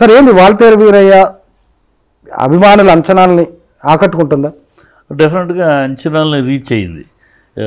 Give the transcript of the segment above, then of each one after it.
sir ఏంది వాల్తేరు వీరయ్య అభిమానుల అంచనాల్ని ఆకట్టుకుంటుందా డెఫినెట్గా అంచనాలని రీచ్ అయింది ఆ,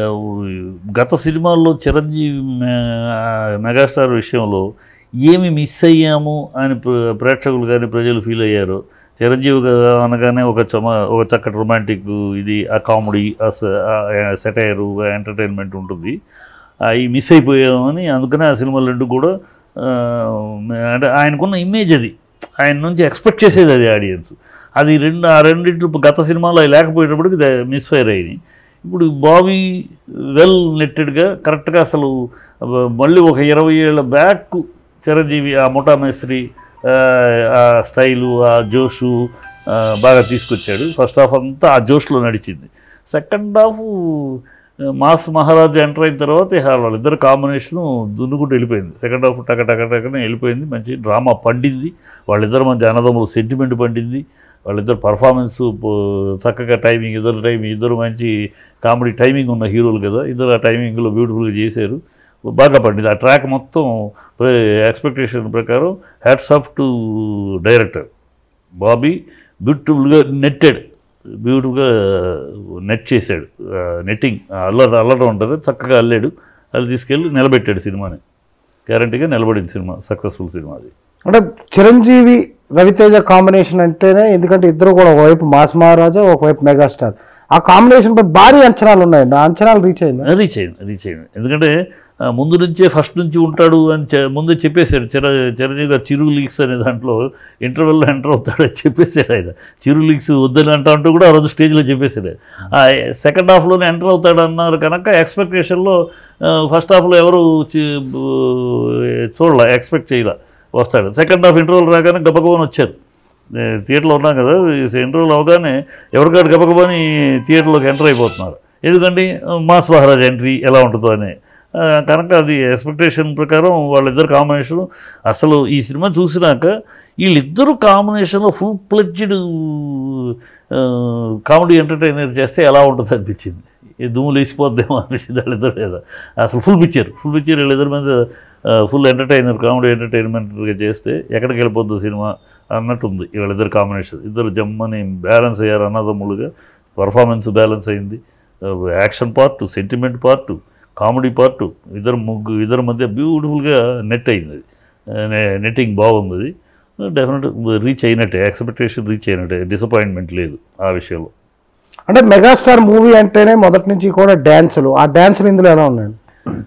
గత సినిమాల్లో చిరంజీవి మె- మెగాస్టార్ విషయంలో ఏమి మిస్ అయ్యాము అని ప్ర- ప్రేక్షకులు కానీ ప్రజలు ఫీల్ అయ్యారు చిరంజీవి గా- అనగానే ఒక చమ ఒక చక్కటి రొమాంటిక్ ఇది ఆ కామెడీ ఆ సెటైరు ఎంటర్టైన్మెంట్ ఉంటుంది అవి మిస్ అయిపోయామని అందుకనే ఆ సినిమాలు రెండు కూడా ఆ, అంటే ఆయనకున్న ఇమేజ్ అది ఆయన నుంచి ఎక్స్పెక్ట్ చేసేది అది ఆడియన్స్ అది రెండు ఆ రెండింటి గత సినిమాలో అవి లేకపోయేటప్పటికి మిస్ ఫైర్ అయ్యింది ఇప్పుడు బాబీ వెల్ నెట్టెడ్గా కరెక్ట్గా అసలు మళ్ళీ ఒక ఇరవై ఏళ్ళ బ్యాక్ చిరంజీవి ఆ ముఠా మేస్త్రి ఆ, ఆ స్టైలు ఆ జోషు ఆ, బాగా తీసుకొచ్చాడు ఫస్ట్ హాఫ్ అంతా ఆ జోష్లో నడిచింది సెకండ్ హాఫ్ మాస్ మహారాజు ఎంటర్ అయిన తర్వాత ఇక వాళ్ళిద్దరు కాంబినేషను దున్నుకుంటూ వెళ్ళిపోయింది సెకండ్ హాఫ్ టక టక టకనే వెళ్ళిపోయింది మంచి డ్రామా పండింది వాళ్ళిద్దరు మధ్య అన్నదమ్ములు సెంటిమెంట్ పండింది వాళ్ళిద్దరు పర్ఫార్మెన్స్ చక్కగా టైమింగ్ ఇద్దరు టైమింగ్ ఇద్దరు మంచి కామెడీ టైమింగ్ ఉన్న హీరోలు కదా ఇద్దరు ఆ టైమింగ్లో బ్యూటిఫుల్గా చేశారు బాగా పండింది ఆ ట్రాక్ మొత్తం ఎక్స్పెక్టేషన్ ప్రకారం hats off to director Bobby బ్యూటిఫుల్గా నెట్టెడ్ బ్యూటిఫుల్గా నెట్ చేశాడు నెట్టింగ్ అల్లట అల్లటం ఉంటుంది చక్కగా అల్లాడు అది తీసుకెళ్ళి నిలబెట్టాడు సినిమాని గ్యారంటీగా నిలబడింది సినిమా సక్సెస్ఫుల్ సినిమా అది అంటే చిరంజీవి రవితేజ కాంబినేషన్ అంటేనే ఎందుకంటే ఇద్దరు కూడా ఒకవైపు మాస్ మహారాజా ఒకవైపు మెగాస్టార్ ఆ కాంబినేషన్ పై భారీ అంచనాలు ఉన్నాయండి ఆ అంచనాలు రీచ్ అయిందా రీచ్ అయింది రీచ్ అయింది ఎందుకంటే ఆ, ముందు నుంచే ఫస్ట్ నుంచి ఉంటాడు అని చె- ముందే చెప్పేశాడు చిర చిరంజీవి గారు చిరు లీక్స్ అనే దాంట్లో ఇంటర్వెల్లో ఎంటర్ అవుతాడని చెప్పేశాడు ఆయన చిరు లీక్స్ వద్దని అంటా అంటూ కూడా ఆ రోజు స్టేజ్లో చెప్పేశాడు ఆ సెకండ్ హాఫ్లోనే ఎంటర్ అవుతాడు అన్నారు కనుక ఎక్స్పెక్టేషన్లో ఫస్ట్ హాఫ్లో ఎవరు చి- బు- చూడలే ఎక్స్పెక్ట్ చేయలే వస్తాడు సెకండ్ హాఫ్ ఇంటర్వెల్ రాగానే గబగబని వచ్చారు ఏ, థియేటర్లో ఉన్నాం కదా ఇంటర్వ్యూలు అవగానే ఎవరికాడు గబగబని థియేటర్లోకి ఎంటర్ అయిపోతున్నారు ఎందుకంటే మాస్ మహారాజ్ ఎంట్రీ ఎలా ఉంటుందో అని ఆ, కనుక అది ఎక్స్పెక్టేషన్ ప్రకారం వాళ్ళిద్దరు కాంబినేషన్ అసలు ఈ సినిమా చూసినాక వీళ్ళిద్దరూ కాంబినేషన్లో ఫుల్ ప్లెడ్జ్డ్ కామెడీ ఎంటర్టైనర్ చేస్తే ఎలా ఉంటుంది అనిపించింది ఈ దుమ్ము లేచిపోద్దేమో అనిపించింది వాళ్ళిద్దరు మీద అసలు ఫుల్ పిక్చర్ ఫుల్ పిక్చర్ వీళ్ళిద్దరి మీద ఫుల్ ఎంటర్టైనర్ కామెడీ ఎంటర్టైన్మెంట్గా చేస్తే ఎక్కడికి వెళ్ళిపోద్దు సినిమా అన్నట్టు ఉంది వీళ్ళిద్దరు కాంబినేషన్ ఇద్దరు జమ్మని బ్యాలెన్స్ అయ్యారు అన్నదమ్ములుగా పర్ఫార్మెన్స్ బ్యాలెన్స్ అయింది action part sentiment part comedy part ఇద్దరు ముగ్గు ఇద్దరి మధ్య బ్యూటిఫుల్గా నెట్ అయింది అది నెట్టింగ్ బాగుంది అది డెఫినెట్ రీచ్ అయినట్టే ఎక్స్పెక్టేషన్ రీచ్ అయినట్టే డిసప్పాయింట్మెంట్ లేదు ఆ విషయంలో అంటే మెగాస్టార్ మూవీ అంటేనే మొదటి నుంచి కూడా డ్యాన్సులు ఆ డ్యాన్సులు ఇందులో ఎలా ఉన్నాయండి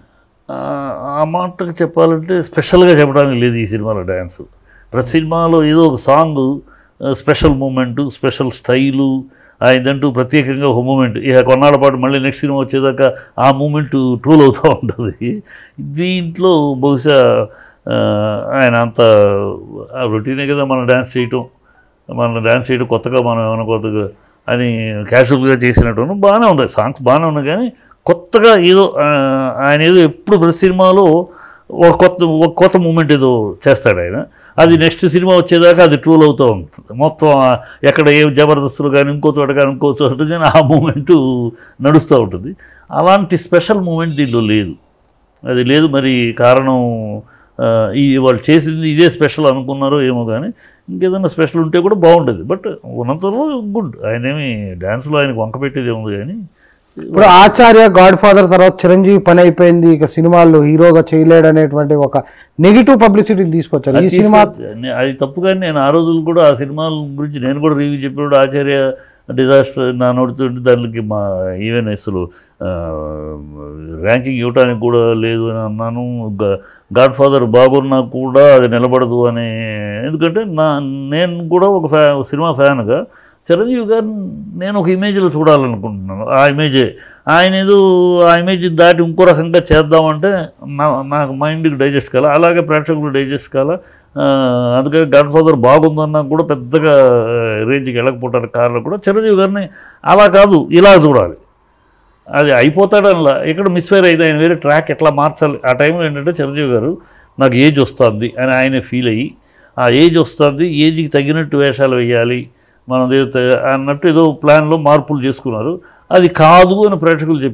ఆ ఆ మాటకు చెప్పాలంటే స్పెషల్గా చెప్పడానికి లేదు ఈ సినిమాలో డ్యాన్స్ ప్రతి సినిమాలో ఏదో ఒక song special moment special style ఇదంటూ ప్రత్యేకంగా ఒక మూమెంట్ ఇక కొన్నాళ్ళ పాటు మళ్ళీ నెక్స్ట్ సినిమా వచ్చేదాకా ఆ మూమెంట్ ట్రూల్ అవుతూ ఉంటుంది దీంట్లో బహుశా ఆ, ఆయన అంత రొటీనే కదా మనం డ్యాన్స్ చేయటం మనం డ్యాన్స్ చేయడం కొత్తగా మనం ఏమైనా కొత్తగా అని క్యాషువల్గా చేసినట్టు బాగానే ఉన్నాయి సాంగ్స్ బాగానే ఉన్నాయి కానీ కొత్తగా ఏదో ఆ, ఆయన ఏదో ఎప్పుడు ప్రతి సినిమాలో ఒక కొత్త ఒక కొత్త మూమెంట్ ఏదో చేస్తాడు ఆయన అది నెక్స్ట్ సినిమా వచ్చేదాకా అది ట్రూల్ అవుతూ ఉంటుంది మొత్తం ఆ ఎక్కడ ఏ జబర్దస్తులు కానీ ఇంకో చోట కానీ ఇంకో చోట కానీ ఆ మూమెంట్ నడుస్తూ ఉంటుంది అలాంటి స్పెషల్ మూమెంట్ దీంట్లో లేదు అది లేదు మరి కారణం ఆ, ఈ వాళ్ళు చేసింది ఇదే స్పెషల్ అనుకున్నారో ఏమో కానీ ఇంకేదైనా స్పెషల్ ఉంటే కూడా బాగుండేది బట్ ఉన్నంతలో గుడ్ ఆయన ఏమి డ్యాన్స్లో ఆయనకు వంక పెట్టేది ఏముంది కానీ ఇప్పుడు ఆచార్య గాడ్ ఫాదర్ తర్వాత చిరంజీవి పని అయిపోయింది ఇక సినిమాల్లో హీరోగా చేయలేడు అనేటువంటి ఒక నెగిటివ్ పబ్లిసిటీని తీసుకొచ్చారు ఈ అది సినిమా తీసుకొ- నే- అది తప్పుగా నేను ఆ రోజులు కూడా ఆ సినిమాల గురించి నేను కూడా రివ్యూ చెప్పినప్పుడు ఆచార్య డిజాస్టర్ నా నోడుతుంటే దానికి మా ఈవెన్ అసలు ఆ, ర్యాంకింగ్ ఇవ్వడానికి కూడా లేదు అని అన్నాను గా- గాడ్ ఫాదర్ బాగున్నా కూడా అది నిలబడదు అని ఎందుకంటే నా నేను కూడా ఒక ఫ్యా సినిమా ఫ్యాన్గా చిరంజీవి గారిని నేను ఒక ఇమేజ్లో చూడాలనుకుంటున్నాను ఆ ఇమేజే ఆయన ఏదో ఆ ఇమేజ్ దాటి ఇంకో రకంగా చేద్దామంటే నా నాకు మైండ్కి డైజెస్ట్ కాల అలాగే ప్రేక్షకులు డైజెస్ట్ కాల ఆ, అందుకే గాడ్ ఫాదర్ బాగుందన్నా కూడా పెద్దగా రేంజ్కి వెళ్ళకపోవడానికి కారణం కూడా చిరంజీవి గారిని అలా కాదు ఇలా చూడాలి అది అయిపోతాడనలా ఇక్కడ మిస్ఫైర్ అయితే ఆయన వేరే ట్రాక్ ఎట్లా మార్చాలి ఆ టైంలో ఏంటంటే చిరంజీవి గారు నాకు ఏజ్ వస్తుంది అని ఆయన ఫీల్ అయ్యి ఆ ఏజ్ వస్తుంది ఏజ్కి తగినట్టు వేషాలు వేయాలి మనం ఏదో త- అన్నట్టు ఏదో ప్లాన్లో మార్పులు చేసుకున్నారు అది కాదు అని ప్రేక్షకులు చెప్పారు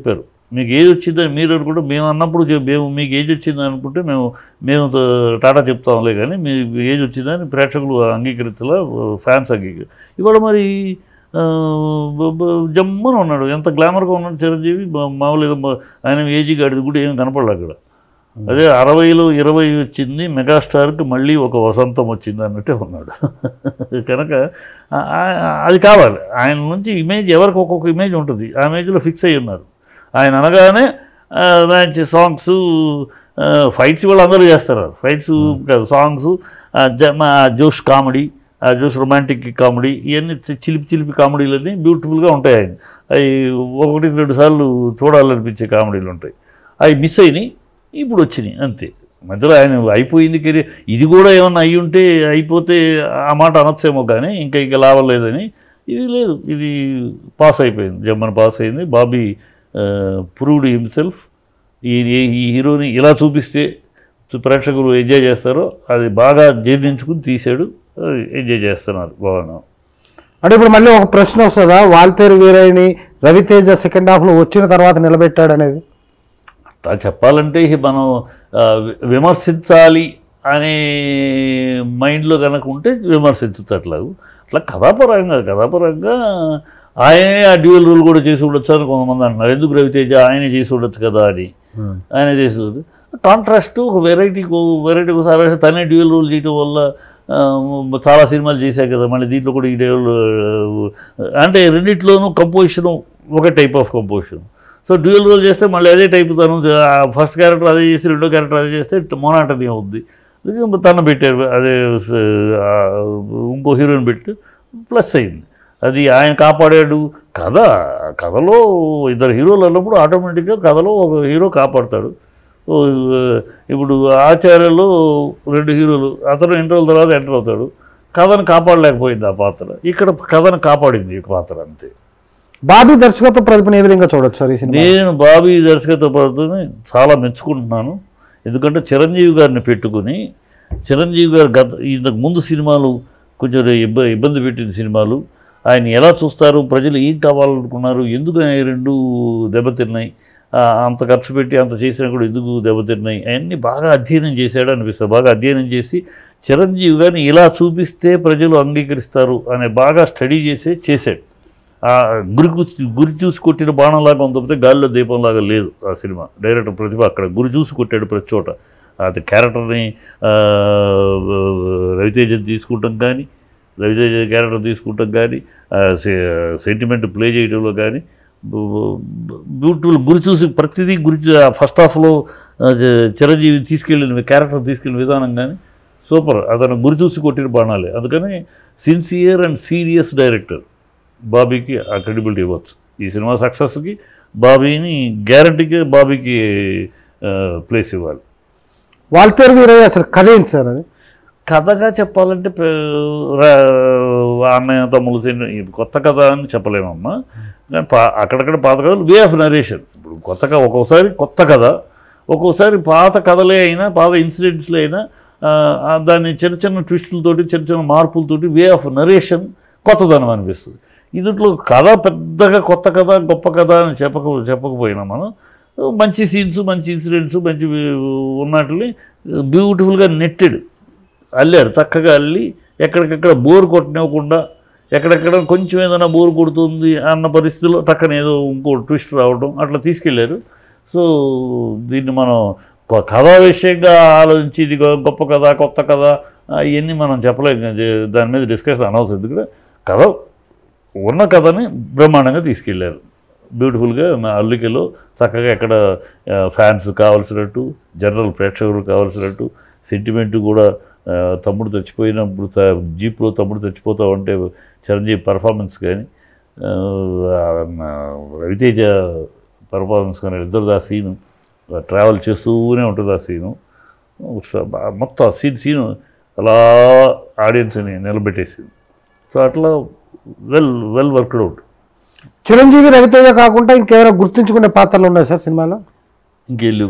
మీకు ఏజ్ వచ్చిందని మీరు అనుకుంటే మేము అన్నప్పుడు చెప్- మేము మీకు ఏజ్ వచ్చింది అనుకుంటే మేము మేము త- టాటా చెప్తాంలే కానీ మీ ఏజ్ వచ్చిందని ప్రేక్షకులు అంగీకరించలా ఫ్యాన్స్ అంగీకరి ఇవాళ మరి ఆ, బ- బ- జమ్మని ఉన్నాడు ఎంత గ్లామర్గా ఉన్నాడు చిరంజీవి మా- మామూలుగా మా- ఆయన ఏజ్ గాడిది కూడా ఏం కనపడలే అక్కడ అదే అరవైలో ఇరవై వచ్చింది మెగాస్టార్కి మళ్ళీ ఒక వసంతం వచ్చింది అన్నట్టే ఉన్నాడు కనుక ఆ- ఆ- అది కావాలి ఆయన నుంచి ఇమేజ్ ఎవరికి ఒక్కొక్క ఇమేజ్ ఉంటుంది ఆ ఇమేజ్లో ఫిక్స్ అయ్యి ఉన్నారు ఆయన అనగానే ఆ, మంచి సాంగ్స్ ఫైట్స్ వాళ్ళు అందరూ చేస్తారు ఫైట్స్ కాదు సాంగ్స్ జోష్ కామెడీ ఆ జోష్ రొమాంటిక్ కామెడీ ఇవన్నీ చి- చిలిపి చిలిపి కామెడీలన్నీ బ్యూటిఫుల్గా ఉంటాయి ఆయన అవి ఒకటి రెండు సార్లు చూడాలనిపించే కామెడీలు ఉంటాయి అవి మిస్ అయినాయి ఇప్పుడు వచ్చినాయి అంతే మధ్యలో ఆయన అయిపోయింది కెరీర్ ఇది కూడా ఏమన్నా అయి ఉంటే అయిపోతే ఆ మాట అనొచ్చేమో కానీ ఇంకా ఇంకా లాభం లేదని ఇది లేదు ఇది పాస్ అయిపోయింది జమ్మన్ పాస్ అయింది బాబీ ప్రూవ్డ్ హిమ్సెల్ఫ్ ఈ ఈ హీరోని ఇలా చూపిస్తే ప్రేక్షకులు ఎంజాయ్ చేస్తారో అది బాగా జీర్ణించుకుని తీసాడు అది ఎంజాయ్ చేస్తున్నారు బాగా అంటే ఇప్పుడు మళ్ళీ ఒక ప్రశ్న వస్తుందా వాల్తేరు వీరయ్యని రవితేజ సెకండ్ హాఫ్లో వచ్చిన తర్వాత నిలబెట్టాడు అనేది అట్లా చెప్పాలంటే ఇక మనం ఆ, వి- విమర్శించాలి అనే మైండ్లో కనుక ఉంటే విమర్శించచ్చు అట్లా అట్లా కథాపరంగా కథాపరంగా ఆయనే ఆ డ్యూయల్ రూల్ కూడా చేసి ఉండొచ్చు అని కొంతమంది అంటున్నారు ఎందుకు రవితేజ ఆయనే చేసి ఉండొచ్చు కదా అని ఆయన చేసి ఉండొచ్చు కాంట్రాస్ట్ ఒక వెరైటీ వెరైటీ ఒకసారి తనే డ్యూయల్ రూల్ చేయటం వల్ల ఆ, చాలా సినిమాలు చేశారు కదా మళ్ళీ దీంట్లో కూడా ఈ డ్యూయల్ అంటే రెండిట్లోనూ కంపోజిషన్ ఒక type of composition so dual role చేస్తే మళ్ళీ అదే టైప్ తను ఫస్ట్ క్యారెక్టర్ అదే చేసి రెండో క్యారెక్టర్ అదే చేస్తే మొనాటనీ అవుద్ది ఇది తను పెట్టారు అదే ఆ, ఇంకో హీరోయిన్ పెట్టి ప్లస్ అయింది అది ఆయన కాపాడాడు కథ కథలో ఇద్దరు హీరోలు అన్నప్పుడు ఆటోమేటిక్గా కథలో ఒక హీరో కాపాడతాడు ఓ, ఇప్పుడు ఆచార్యలో రెండు హీరోలు అతను ఇంటర్వల్ తర్వాత ఎంటర్ అవుతాడు కథను కాపాడలేకపోయింది ఆ పాత్ర ఇక్కడ కథను కాపాడింది ఈ పాత్ర అంతే బాబీ దర్శకత్వ ప్రతిభను ఏ విధంగా చూడొచ్చు సార్ ఈ సినిమా నేను బాబీ దర్శకత్వ పద్ధతిని చాలా మెచ్చుకుంటున్నాను ఎందుకంటే చిరంజీవి గారిని పెట్టుకుని చిరంజీవి గారు గత ఇంతకు ముందు సినిమాలు కొంచెం ఇబ్బ ఇబ్బంది పెట్టిన సినిమాలు ఆయన ఎలా చూస్తారు ప్రజలు ఏం కావాలనుకున్నారు ఎందుకు ఆయన రెండు దెబ్బతిన్నాయి ఆ, అంత ఖర్చు పెట్టి అంత చేసినా కూడా ఎందుకు దెబ్బతిన్నాయి అవన్నీ బాగా అధ్యయనం చేశాడు అనిపిస్తుంది బాగా అధ్యయనం చేసి చిరంజీవి గారిని ఇలా చూపిస్తే ప్రజలు అంగీకరిస్తారు అనే బాగా స్టడీ చేసే చేశాడు ఆ గురి కూర్చి- గురి చూసి కొట్టిన బాణంలాగా ఉంది తప్పితే గాలిలో దీపంలాగా లేదు ఆ సినిమా డైరెక్టర్ ప్రతిభ అక్కడ గురి చూసి కొట్టాడు ప్రతి చోట అది క్యారెక్టర్ని ఆ, రవితేజ తీసుకుంటాం కానీ రవితేజ క్యారెక్టర్ తీసుకుంటాం కానీ సెంటిమెంట్ ప్లే చేయడంలో కానీ బ్యూటిఫుల్ గురి చూసి ప్రతిదీ గురి ఫస్ట్ హాఫ్లో చిరంజీవి తీసుకెళ్ళిన క్యారెక్టర్ తీసుకెళ్ళిన విధానం కానీ సూపర్ అతను గురి చూసి కొట్టిన బాణాలే అందుకని సిన్సియర్ అండ్ సీరియస్ డైరెక్టర్ బాబీకి ఆ క్రెడిబిలిటీ ఇవ్వచ్చు ఈ సినిమా సక్సెస్కి బాబీని గ్యారంటీకి బాబీకి ప్లేస్ ఇవ్వాలి వాల్తేరు వీరయ్య అసలు కథ ఏంటి సార్ అది కథగా చెప్పాలంటే ప- రా- అన్నయ్య తమ్ముడు తిన్న- ఇది కొత్త కథ అని చెప్పలేమమ్మా కానీ పా అక్కడక్కడ పాత కథలు వే ఆఫ్ నరేషన్ ఇప్పుడు కొత్త కథ ఒక్కోసారి కొత్త కథ ఒక్కోసారి పాత కథలే అయినా పాత ఇన్సిడెంట్స్లే అయినా ఆ, ఆ దాన్ని చిన్న చిన్న ట్విస్టులతోటి చిన్న చిన్న మార్పులతోటి వే ఆఫ్ నరేషన్ కొత్తదనం అనిపిస్తుంది ఇందులో కథ పెద్దగా కొత్త కథ గొప్ప కథ అని చెప్పక చెప్పకపోయినా మనం మంచి సీన్స్ మంచి ఇన్సిడెంట్స్ మంచి ఉన్నట్లు బ్యూటిఫుల్గా నెట్టెడ్ అల్లారు చక్కగా అల్లి ఎక్కడికెక్కడ బోర్ కొట్టనివ్వకుండా ఎక్కడెక్కడ కొంచెం ఏదైనా బోర్ కొడుతుంది అన్న పరిస్థితిలో టక్కన ఏదో ఇంకో ట్విస్ట్ రావడం అట్లా తీసుకెళ్ళారు సో దీన్ని మనం కొ- కథా విషయంగా ఆలోచించి ఇది గొ- గొప్ప కథ కొత్త కథ ఇవన్నీ మనం చెప్పలేం జే- దాని మీద డిస్కషన్ అనవసరం ఎందుకంటే కథ ఉన్న కథని బ్రహ్మాండంగా తీసుకెళ్ళారు బ్యూటిఫుల్గా నా అల్లికలో చక్కగా ఎక్కడ ఫ్యాన్స్ కావాల్సినట్టు జనరల్ ప్రేక్షకులు కావాల్సినట్టు సెంటిమెంట్ కూడా ఆ, తమ్ముడు చచ్చిపోయినప్పుడు త- జీప్లో తమ్ముడు చచ్చిపోతా ఉంటే చిరంజీవి పర్ఫార్మెన్స్ కానీ ఆ, ఆ, రవితేజ పర్ఫార్మెన్స్ కానీ ఇద్దరు ఆ సీను ట్రావెల్ చేస్తూనే ఉంటుంది ఆ సీను మొత్తం ఆ సీన్ సీను అలా ఆడియన్స్ని నిలబెట్టేసింది సో అట్లా well well worked out Chiranjeevi Ravi Teja కాకుండా ఇంకేమైనా గుర్తుంచుకునే పాత్రలు ఉన్నాయి సార్ సినిమాలో ఇంకెళ్ళు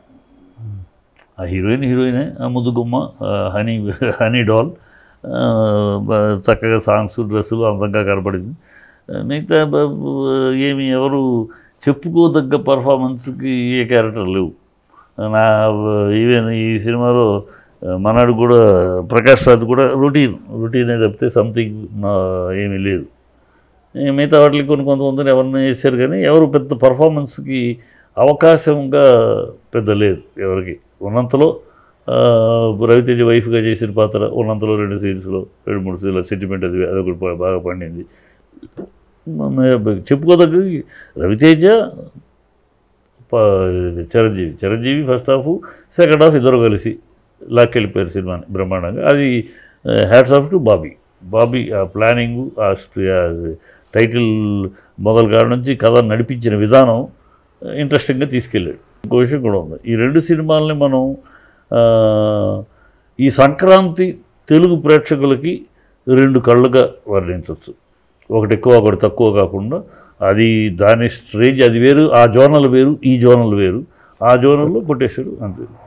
ఆ హీరోయిన్ హీరోయినే ఆ ముద్దుగుమ్మ ఆ హనీ హనీ డాల్ ఆ, బ- చక్కగా సాంగ్స్ డ్రెస్సులు అందంగా కనపడింది ఆ, మిగతా బ- బ- ఏమి ఎవరు చెప్పుకోదగ్గ పర్ఫార్మెన్స్కి ఏ క్యారెక్టర్ లేవు నా ఈవెన్ ఈ సినిమాలో ఆ, మనాడు కూడా ప్రకాష్ రాజ్ కూడా రొటీన్ రొటీనే తప్పితే సంథింగ్ ఏమీ లేదు ఈ మిగతా వాటికి కొన్ని కొంతమందిని ఎవరిని వేశారు కానీ ఎవరు పెద్ద పర్ఫార్మెన్స్కి అవకాశంగా పెద్ద లేదు ఎవరికి ఉన్నంతలో ఆ, రవితేజ వైఫ్గా చేసిన పాత్ర ఉన్నంతలో రెండు సీన్స్లో రెండు మూడు సీన్ల సెంటిమెంట్ అది అదొకటి బా- బాగా పండింది మన- చెప్పుకోదగ్గ రవితేజ ప- Chiranjeevi Chiranjeevi first half second half ఇద్దరు కలిసి లాక్కెళ్ళిపోయారు సినిమాని బ్రహ్మాండంగా అది hats off to Bobby Bobby ఆ ప్లానింగు ఆ స్ట- ఆ టైటిల్ మొదలు కాడ నుంచి కథ నడిపించిన విధానం ఇంట్రెస్టింగ్గా తీసుకెళ్ళాడు ఇంకో విషయం కూడా ఉంది ఈ రెండు సినిమాలని మనం ఆ, ఈ సంక్రాంతి తెలుగు ప్రేక్షకులకి రెండు కళ్ళుగా వర్ణించవచ్చు ఒకటి ఎక్కువ ఒకటి తక్కువ కాకుండా అది దాని స్ట్రేజ్ అది వేరు ఆ జోనల్ వేరు ఈ జోనల్ వేరు ఆ జోనల్లో కొట్టేశాడు అంతే